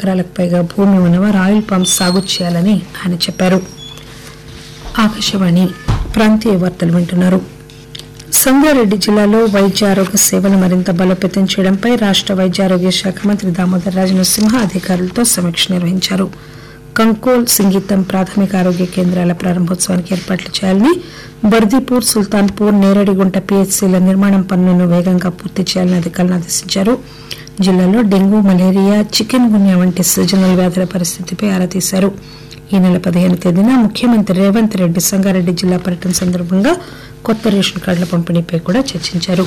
ఎకరాలకు పైగా భూమి ఉన్నవారు ఆయిల్ పామ్ సాగు చేయాలని ఆయన చెప్పారు ఆకాశవాణి ప్రాంతీయ వార్తలు వింటున్నారు సంగారెడ్డి జిల్లాలో వైద్య ఆరోగ్య సేవలు మరింత బలోపేతం చేయడంపై రాష్ట వైద్య ఆరోగ్య శాఖ మంత్రి దామోదర్ రాజ నరసింహ అధికారులతో సమీక్ష నిర్వహించారు కంకోల్ సింగీతం ప్రాథమిక ఆరోగ్య కేంద్రాల ప్రారంభోత్సవానికి ఏర్పాట్లు చేయాలని బర్దీపూర్ సుల్తాన్పూర్ నేరడిగుంట పిహెచ్సిల నిర్మాణం పనులను వేగంగా పూర్తి చేయాలని అధికారులను ఆదేశించారు జిల్లాలో డెంగూ మలేరియా చికెన్ గున్యా వంటి సీజనల్ వ్యాధుల పరిస్థితిపై ఆరా తీశారు ఈ నెల పదిహేను తేదీన ముఖ్యమంత్రి రేవంత్ రెడ్డి సంగారెడ్డి జిల్లా పర్యటన సందర్భంగా కొత్త రేషన్ కార్డుల పంపిణీపై కూడా చర్చించారు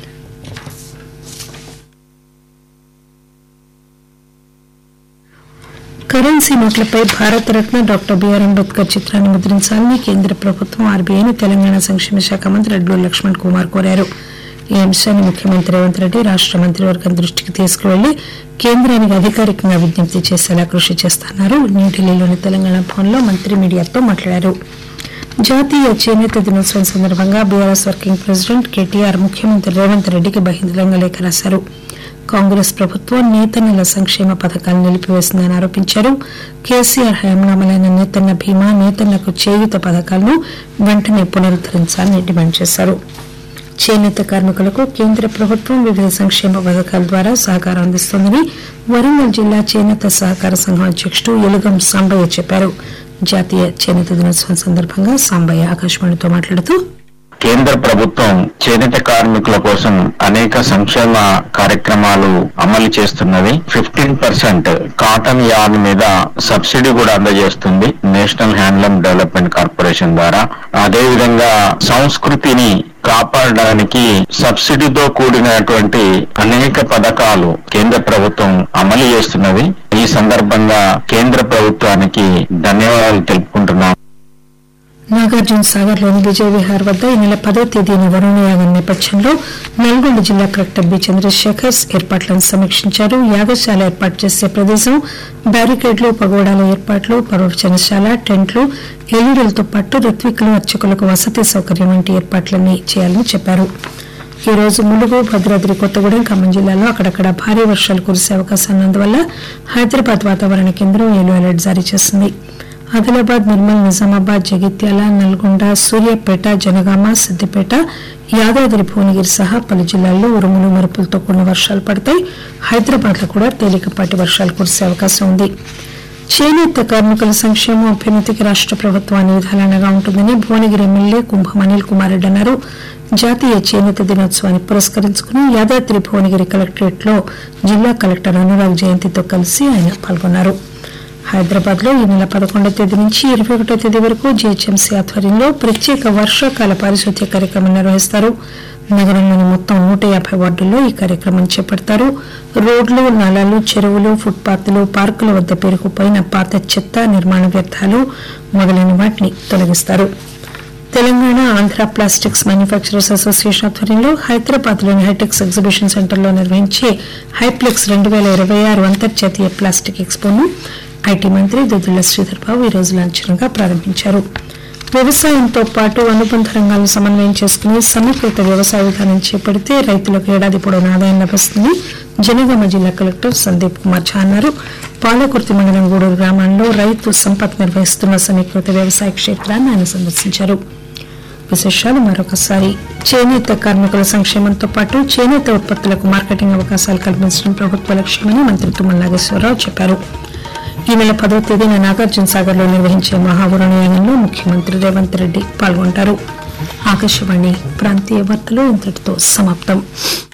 కరెన్సీ నోట్లపై భారతరత్న డాక్టర్ బిఆర్ అంబేద్కర్ చిత్రాన్ని ముద్రించాలని కేంద్ర ప్రభుత్వం ఆర్బీఐని తెలంగాణ సంక్షేమ శాఖ మంత్రి అడ్లూరు లక్ష్మణ్ కుమార్ కోరారు ఈ అంశాన్ని ముఖ్యమంత్రి రేవంత్ రెడ్డి రాష్ట మంత్రివర్గం దృష్టికి తీసుకువెళ్లి కేంద్రానికి అధికారికంగా విజ్ఞప్తి చేసేలా కృషి చేస్తున్నారు న్యూఢిల్లీలోని తెలంగాణ భవన్లో మంత్రి మీడియాతో మాట్లాడారు జాతీయ చేనేత దినోత్సవం సందర్భంగా బీఆర్ఎస్ వర్కింగ్ ప్రెసిడెంట్ కేటీఆర్ ముఖ్యమంత్రి రేవంత్ రెడ్డికి బహిరంగ లేఖ రాశారు కాంగ్రెస్ ప్రభుత్వం నేతన్నల సంక్షేమ పథకాలను నిలిపివేసిందని ఆరోపించారు కేసీఆర్ హయాంలో అమలైన నేతన్న బీమా నేతన్నకు చేయూత పథకాలను వెంటనే పునరుద్దరించాలని డిమాండ్ చేశారు చేనేత కార్మికులకు కేంద్ర ప్రభుత్వం వివిధ సంక్షేమ పథకాల ద్వారా సహకారం అందిస్తోందని వరంగల్ జిల్లా చేనేత సహకార సంఘం అధ్యక్షుడు ఎలుగం సాంబయ్య చెప్పారు జాతీయ చేనేత దినోత్సవం సందర్భంగా సాంబయ్య ఆకాశవాణితో మాట్లాడుతూ కేంద్ర ప్రభుత్వం చేనేత కార్మికుల కోసం అనేక సంక్షేమ కార్యక్రమాలు అమలు చేస్తున్నది ఫిఫ్టీన్ పర్సెంట్ కాటన్ యార్న్ మీద సబ్సిడీ కూడా అందజేస్తుంది నేషనల్ హ్యాండ్లూమ్ డెవలప్మెంట్ కార్పొరేషన్ ద్వారా అదే విధంగా సంస్కృతిని కాపాడడానికి సబ్సిడీతో కూడినటువంటి అనేక పథకాలు కేంద్ర ప్రభుత్వం అమలు చేస్తున్నది ఈ సందర్భంగా కేంద్ర ప్రభుత్వానికి ధన్యవాదాలు తెలుపుకుంటున్నాం నాగార్జున సాగర్ లోని విజయ విహార్ వద్ద ఈ నెల పదో తేదీన వరుణయాగం నేపథ్యంలో నల్గొండ జిల్లా కలెక్టర్ బి చంద్రశేఖర్ ఏర్పాట్లను సమీక్షించారు యాగశాల ఏర్పాటు చేసే ప్రదేశం బ్యారికేడ్లు పగోడాల ఏర్పాట్లు ప్రవచనశాల టెంట్లు ఎల్ఈడీలతో పాటు ఋత్వికులు అర్చకులకు వసతి సౌకర్యం వంటి ఏర్పాట్లన్నీ చేయాలని చెప్పారు ఈ రోజు ములుగు భద్రాద్రి కొత్తగూడెం ఖమ్మం జిల్లాలో అక్కడక్కడ భారీ వర్షాలు కురిసే అవకాశం ఉన్నందువల్ల హైదరాబాద్ వాతావరణ కేంద్రం ఎల్లో అలర్ట్ జారీ చేసింది ఆదిలాబాద్ నిర్మల్ నిజామాబాద్ జగిత్యాల నల్గొండ సూర్యాపేట జనగామ సిద్దిపేట యాదాద్రి భువనగిరి సహా పలు జిల్లాల్లో ఉరుములు మెరుపులతో కూడిన వర్షాలు పడతాయి హైదరాబాద్ లో కూడా తేలికపాటి వర్షాలు కురిసే అవకాశం ఉంది చేనేత కార్మికుల సంక్షేమం అభ్యున్నతికి రాష్ట ప్రభుత్వం అన్ని విధాలుగా ఉంటుందని భువనగిరి ఎమ్మెల్యే కుంభం అనిల్ కుమార్ రెడ్డి అన్నారు జాతీయ చేనేత దినోత్సవాన్ని పురస్కరించుకుని యాదాద్రి భువనగిరి కలెక్టరేట్ లో జిల్లా కలెక్టర్ అనురాగ్ జయంతితో కలిసి ఆయన పాల్గొన్నారు హైదరాబాద్ లో ఈ నెల పదకొండవ తేదీ నుంచి ఇరవై ఒకటో తేదీ వరకు జీహెచ్ఎంసీ ఆధ్వర్యంలో ప్రత్యేక వర్షాకాల పారిశుద్ధ్య కార్యక్రమం నిర్వహిస్తారు నగరంలోని మొత్తం నూట యాభై వార్డుల్లో ఈ కార్యక్రమం చేపడతారు రోడ్లు నాలాలు చెరువులు ఫుట్పాత్లు పార్కుల వద్ద పేరుకుపోయిన పాత చెత్త నిర్మాణ వ్యర్థాలు మొదలైన వాటిని తొలగిస్తారు Telangana Andhra plastics manufacturers association ఆధ్వర్యంలో హైదరాబాద్ లోని హైటెక్స్ ఎగ్జిబిషన్ సెంటర్ లో నిర్వహించే హైప్లెక్స్ రెండు వేల ఇరవై ఆరు అంతర్జాతీయ ప్లాస్టిక్ ఎక్స్పోను ఐటీ మంత్రి దుద్దుల శ్రీధర్ బాబు ఈ రోజు లాంఛనంగా ప్రారంభించారు వ్యవసాయంతో పాటు అనుబంధ రంగాలను సమన్వయం చేసుకుని సమీకృత వ్యవసాయ విధానం చేపడితే రైతులకు ఏడాది పొడవునా ఆదాయం లభిస్తుంది జనగామ జిల్లా కలెక్టర్ సందీప్ కుమార్ ఝా అన్నారు పాలకుర్తి మండలం గూడూరు గ్రామంలో రైతు సంపత్ నిర్వహిస్తున్న సమీకృత వ్యవసాయ క్షేత్రాన్ని ఆయన సందర్శించారు విశేషాలు మరొకసారి చేనేత కార్మికుల సంక్షేమంతో పాటు చేనేత ఉత్పత్తులకు మార్కెటింగ్ అవకాశాలు కల్పించడం ప్రభుత్వ లక్ష్యమని మంత్రి తుమ్మల నాగేశ్వరరావు చెప్పారు ఈ నెల పదో తేదీన నాగార్జున సాగర్ లో నిర్వహించే మహావరుణయాగంలో ముఖ్యమంత్రి రేవంత్ రెడ్డి పాల్గొంటారు ఆకాశవాణి ప్రాంతీయ వార్తలు ఇంతటితో సమాప్తం